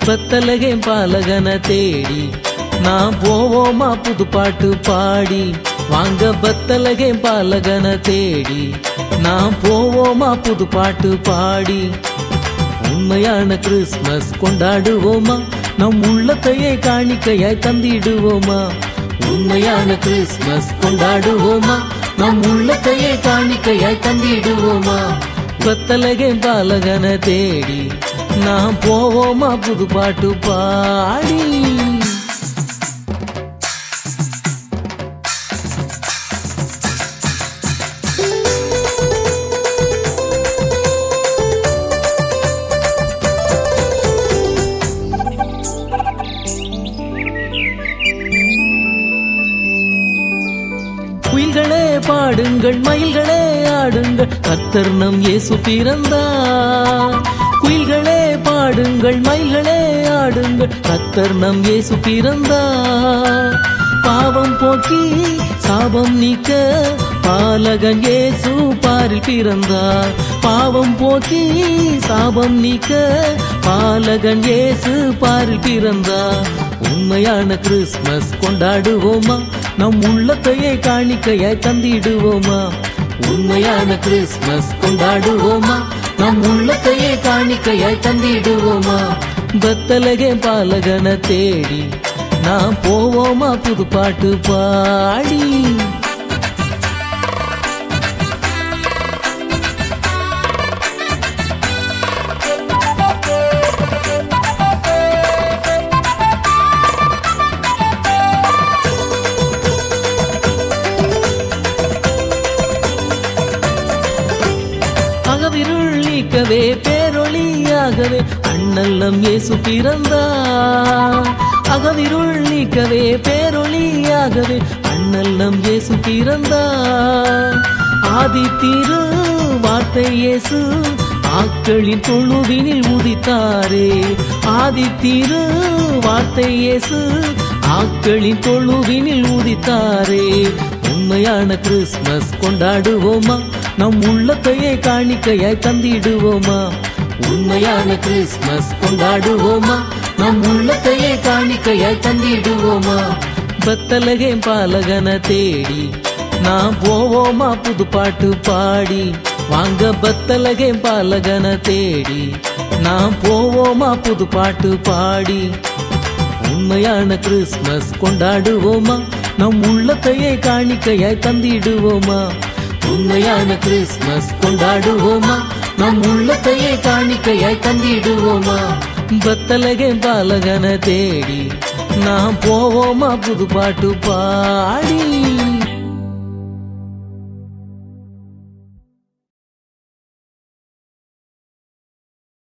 பத்தலகே பாலகன தேடி நான் போவோமா புது பாட்டு பாடி வாங்க பத்தலகே பாலகன தேடி நான் போவோமா புது பாட்டு பாடி உண்மையான கிறிஸ்மஸ் கொண்டாடுவோமா நம் உள்ளத்தையே காணிக்கையாய் தந்திடுவோமா உண்மையான கிறிஸ்மஸ் கொண்டாடுவோமா நம் உள்ளத்தையே காணிக்கையாய் தந்திடுவோமா பத்தலகே பாலகன தேடி நான் போவோமா புது பாட்டு பாடி குயில்களே பாடுங்கள் மயில்களே ஆடுங்கள் கர்த்தர் நம் இயேசு பிறந்தார் குயில்களே பாடுங்கள் மயில்களே ஆடுங்கள் கர்த்தர் நம் இயேசு பிறந்தார் பாவம் போக்கி சாபம் நீக்க பாலகன் இயேசு பாரில் பிறந்தார் பாவம் போக்கி சாபம் நீக்க பாலகன் இயேசு பாரில் பிறந்தார் உண்மையான கிறிஸ்மஸ் கொண்டாடுவோமா நம் உள்ளத்தையே காணிக்கையாய் தந்திடுவோமா உண்மையான கிறிஸ்மஸ் கொண்டாடுவோமா நம் உள்ளத்தையே காணிக்கையாய் தந்திடுவோமா பத்தலகே பாலகன தேடி நான் போவோமா புது பாட்டு பாடி அகவிருள் நீக்கவே பேரொளியாகவே அண்ணல்லம் இயேசு பிறந்தார் அகவிருள் நீக்கவே பேரொளியாகவே அண்ணல்லம் இயேசு பிறந்தார் ஆதி திரு வார்த்தை இயேசு ஆக்களின் தொழுவினில் உதித்தாரே ஆதி திரு வார்த்தை இயேசு ஆக்களின் தொழுவினில் உதித்தாரே உண்மையான கிறிஸ்மஸ் கொண்டாடுவோமா நம் உள்ளத்தையே காணிக்கையாய் தந்திடுவோமா உண்மையான கிறிஸ்மஸ் கொண்டாடுவோமா நம் உள்ளத்தையே காணிக்கையாய் தந்திடுவோமா பத்தலகே பாலகன தேடி நான் போவோமா புது பாட்டு பாடி வாங்க பத்தலகே பாலகன தேடி நான் போவோமா புது பாட்டு பாடி உண்மையான கிறிஸ்மஸ் கொண்டாடுவோமா நம் உள்ளத்தையே காணிக்கையாய் தந்திடுவோமா உண்மையான கிறிஸ்மஸ் கொண்டாடுவோமா நம் உள்ளத்தையே காணிக்கையாய் தந்திடுவோமா பத்தலகே பாலகன தேடி நான் போவோமா புது பாட்டு பாடி